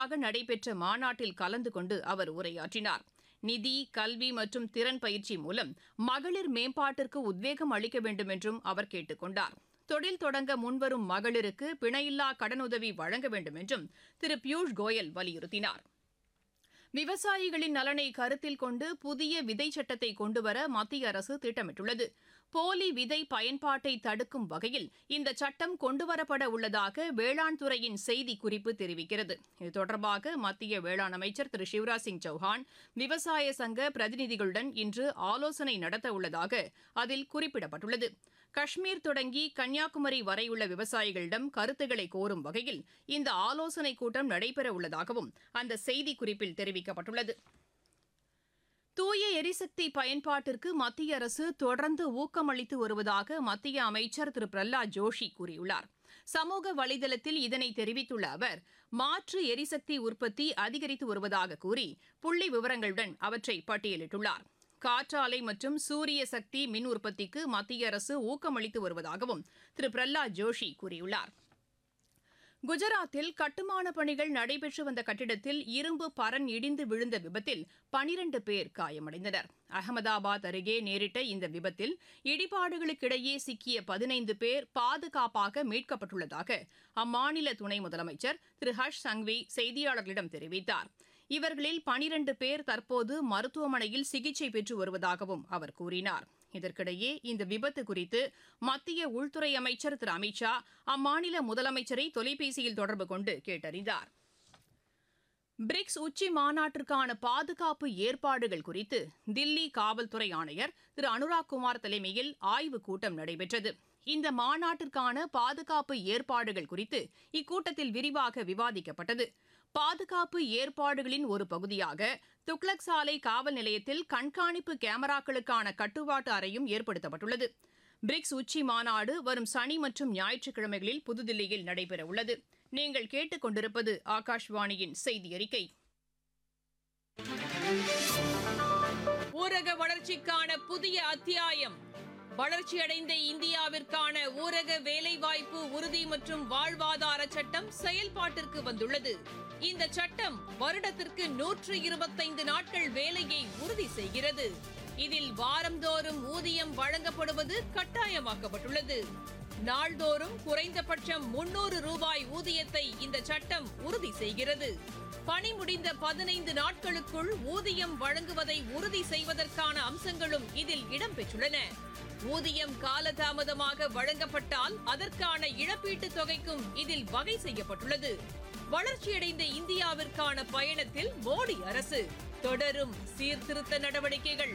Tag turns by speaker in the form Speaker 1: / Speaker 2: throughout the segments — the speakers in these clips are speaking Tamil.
Speaker 1: நடைபெற்ற மாநாட்டில் கலந்து கொண்டு அவர் உரையாற்றினார் நிதி கல்வி மற்றும் திறன் பயிற்சி மூலம் மகளிர் மேம்பாட்டிற்கு உத்வேகம் அளிக்க வேண்டும் என்றும் அவர் கேட்டுக் கொண்டார் தொழில் தொடங்க முன்வரும் மகளிருக்கு பிணையில்லா கடனுதவி வழங்க வேண்டும் என்றும் திரு பியூஷ் கோயல் வலியுறுத்தினார் விவசாயிகளின் நலனை கருத்தில் கொண்டு புதிய விதை சட்டத்தை கொண்டுவர மத்திய அரசு திட்டமிட்டுள்ளது போலி விதை பயன்பாட்டை தடுக்கும் வகையில் இந்த சட்டம் கொண்டுவரப்பட உள்ளதாக வேளாண் துறையின் செய்திக்குறிப்பு தெரிவிக்கிறது இது தொடர்பாக மத்திய வேளாண் அமைச்சர் திரு சிவராஜ் சிங் சௌஹான் விவசாய சங்க பிரதிநிதிகளுடன் இன்று ஆலோசனை நடத்த உள்ளதாக அதில் குறிப்பிடப்பட்டுள்ளது காஷ்மீர் தொடங்கி கன்னியாகுமரி வரையுள்ள விவசாயிகளிடம் கருத்துக்களை கோரும் வகையில் இந்த ஆலோசனைக் கூட்டம் நடைபெற உள்ளதாகவும் அந்த செய்திக்குறிப்பில் தெரிவிக்கப்பட்டுள்ளது தூய எரிசக்தி பயன்பாட்டிற்கு மத்திய அரசு தொடர்ந்து ஊக்கமளித்து வருவதாக மத்திய அமைச்சர் திரு பிரஹ்லாத் ஜோஷி கூறியுள்ளார் சமூக வலைதளத்தில் இதனை தெரிவித்துள்ள அவர் மாற்று எரிசக்தி உற்பத்தி அதிகரித்து வருவதாக கூறி புள்ளி விவரங்களுடன் அவற்றை பட்டியலிட்டுள்ளார் காற்றாலை மற்றும் சூரிய சக்தி மின் உற்பத்திக்கு மத்திய அரசு ஊக்கமளித்து வருவதாகவும் திரு பிரஹ்லாத் ஜோஷி கூறியுள்ளார் குஜராத்தில் கட்டுமான பணிகள் நடைபெற்று வந்த கட்டிடத்தில் இரும்பு பரன் இடிந்து விழுந்த விபத்தில் பனிரண்டு பேர் காயமடைந்தனர் அகமதாபாத் அருகே நேரிட்ட இந்த விபத்தில் இடிபாடுகளுக்கிடையே சிக்கிய பதினைந்து பேர் பாதுகாப்பாக மீட்கப்பட்டுள்ளதாக அம்மாநில துணை முதலமைச்சர் திரு ஹர்ஷ் சங்வி செய்தியாளர்களிடம் தெரிவித்தார் இவர்களில் பனிரண்டு பேர் தற்போது மருத்துவமனையில் சிகிச்சை பெற்று வருவதாகவும் அவர் கூறினார் இதற்கிடையே இந்த விபத்து குறித்து மத்திய உள்துறை அமைச்சர் திரு அமித்ஷா அம்மாநில முதலமைச்சரை தொலைபேசியில் தொடர்பு கொண்டு கேட்டறிந்தார் பிரிக்ஸ் உச்சி மாநாட்டிற்கான பாதுகாப்பு ஏற்பாடுகள் குறித்து தில்லி காவல்துறை ஆணையர் திரு அனுராக் குமார் தலைமையில் ஆய்வுக் கூட்டம் நடைபெற்றது இந்த மாநாட்டிற்கான பாதுகாப்பு ஏற்பாடுகள் குறித்து இக்கூட்டத்தில் விரிவாக விவாதிக்கப்பட்டது பாதுகாப்பு ஏற்பாடுகளின் ஒரு பகுதியாக துக்ளக் சாலை காவல் நிலையத்தில் கண்காணிப்பு கேமராக்களுக்கான கட்டுப்பாட்டு அறையும் ஏற்படுத்தப்பட்டுள்ளது பிரிக்ஸ் உச்சி மாநாடு வரும் சனி மற்றும் ஞாயிற்றுக்கிழமைகளில் புதுதில்லியில் நடைபெறவுள்ளது நீங்கள் கேட்டுக்கொண்டிருப்பது ஆகாஷ்வாணியின் செய்தி அறிக்கை ஊரக வளர்ச்சிக்கான புதிய அத்தியாயம் வளர்ச்சியடைந்த இந்தியாவிற்கான ஊரக வேலைவாய்ப்பு உறுதி மற்றும் வாழ்வாதார சட்டம் செயல்பாட்டிற்கு வந்துள்ளது இந்த சட்டம் வருடத்திற்கு நூற்று இருபத்தைந்து நாட்கள் வேலையை உறுதி செய்கிறது இதில் வாரந்தோறும் ஊதியம் வழங்கப்படுவது கட்டாயமாக்கப்பட்டுள்ளது நாள்தோறும் குறைந்தபட்சம் முன்னூறு ரூபாய் ஊதியத்தை இந்த சட்டம் உறுதி செய்கிறது பணி முடிந்த பதினைந்து நாட்களுக்குள் ஊதியம் வழங்குவதை உறுதி செய்வதற்கான அம்சங்களும் இதில் இடம்பெற்றுள்ளன ஊதியம் காலதாமதமாக வழங்கப்பட்டால் அதற்கான இழப்பீட்டுத் தொகைக்கும் இதில் வகை செய்யப்பட்டுள்ளது வளர்ச்சியடைந்த இந்தியாவிற்கான பயணத்தில் மோடி அரசு தொடரும் சீர்திருத்த நடவடிக்கைகள்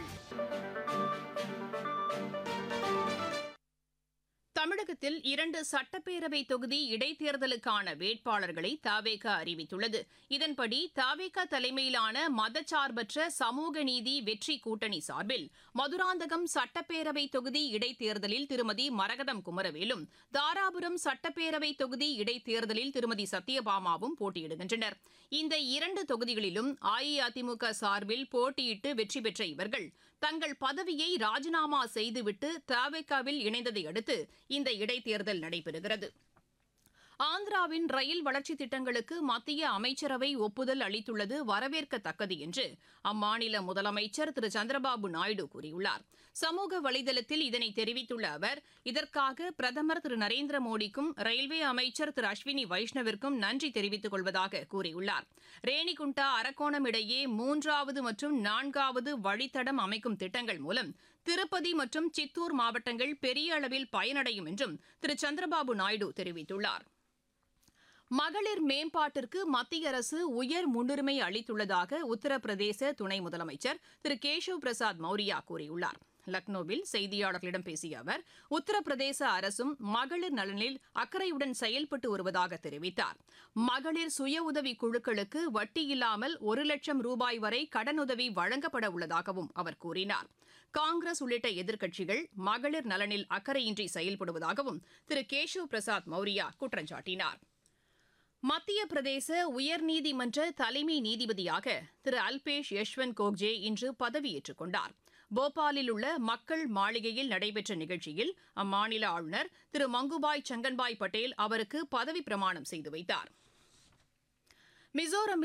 Speaker 1: தமிழகத்தில் இரண்டு சட்டப்பேரவை தொகுதி இடைத்தேர்தலுக்கான வேட்பாளர்களை தாவேக அறிவித்துள்ளது இதன்படி தாவேக தலைமையிலான மதச்சார்பற்ற சமூக நீதி வெற்றி கூட்டணி சார்பில் மதுராந்தகம் சட்டப்பேரவை தொகுதி இடைத்தேர்தலில் திருமதி மரகதம் குமரவேலும் தாராபுரம் சட்டப்பேரவை தொகுதி இடைத்தேர்தலில் திருமதி சத்யபாமாவும் போட்டியிடுகின்றனர் இந்த இரண்டு தொகுதிகளிலும் அஇஅதிமுக சார்பில் போட்டியிட்டு வெற்றி பெற்ற இவர்கள் தங்கள் பதவியை ராஜினாமா செய்துவிட்டு தவேகாவில் இணைந்ததை அடுத்து இந்த இடைத்தேர்தல் நடைபெறுகிறது ஆந்திராவின் ரயில் வளர்ச்சித் திட்டங்களுக்கு மத்திய அமைச்சரவை ஒப்புதல் அளித்துள்ளது வரவேற்கத்தக்கது என்று அம்மாநில முதலமைச்சர் திரு சந்திரபாபு நாயுடு கூறியுள்ளார் சமூக வலைதளத்தில் இதனை தெரிவித்துள்ள அவர் இதற்காக பிரதமர் திரு நரேந்திர மோடிக்கும் ரயில்வே அமைச்சர் திரு அஸ்வினி வைஷ்ணவிற்கும் நன்றி தெரிவித்துக் கொள்வதாக கூறியுள்ளார் ரேணிகுண்டா அரக்கோணம் இடையே மூன்றாவது மற்றும் நான்காவது வழித்தடம் அமைக்கும் திட்டங்கள் மூலம் திருப்பதி மற்றும் சித்தூர் மாவட்டங்கள் பெரிய அளவில் பயனடையும் என்றும் திரு சந்திரபாபு நாயுடு தெரிவித்துள்ளார் மகளிர் மேம்பாட்டிற்கு மத்திய அரசு உயர் முன்னுரிமை அளித்துள்ளதாக உத்தரப்பிரதேச துணை முதலமைச்சர் திரு கேஷவ் பிரசாத் மௌரியா கூறியுள்ளார் லக்னோவில் செய்தியாளர்களிடம் பேசிய அவர் உத்தரப்பிரதேச அரசும் மகளிர் நலனில் அக்கறையுடன் செயல்பட்டு வருவதாக தெரிவித்தார் மகளிர் சுய உதவி குழுக்களுக்கு வட்டி இல்லாமல் ஒரு லட்சம் ரூபாய் வரை கடனுதவி வழங்கப்பட உள்ளதாகவும் அவர் கூறினார் காங்கிரஸ் உள்ளிட்ட எதிர்க்கட்சிகள் மகளிர் நலனில் அக்கறையின்றி செயல்படுவதாகவும் திரு கேஷவ் பிரசாத் மௌரியா குற்றம் சாட்டினார் மத்திய பிரதேச உயர்நீதிமன்ற தலைமை நீதிபதியாக திரு அல்பேஷ் யஷ்வந்த் கோக்ஜே இன்று பதவியேற்றுக் கொண்டார் போபாலில் உள்ள மக்கள் மாளிகையில் நடைபெற்ற நிகழ்ச்சியில் அம்மாநில ஆளுநர் திரு மங்குபாய் சங்கன்பாய் பட்டேல் அவருக்கு பதவி பிரமாணம் செய்து வைத்தார் மிசோரம்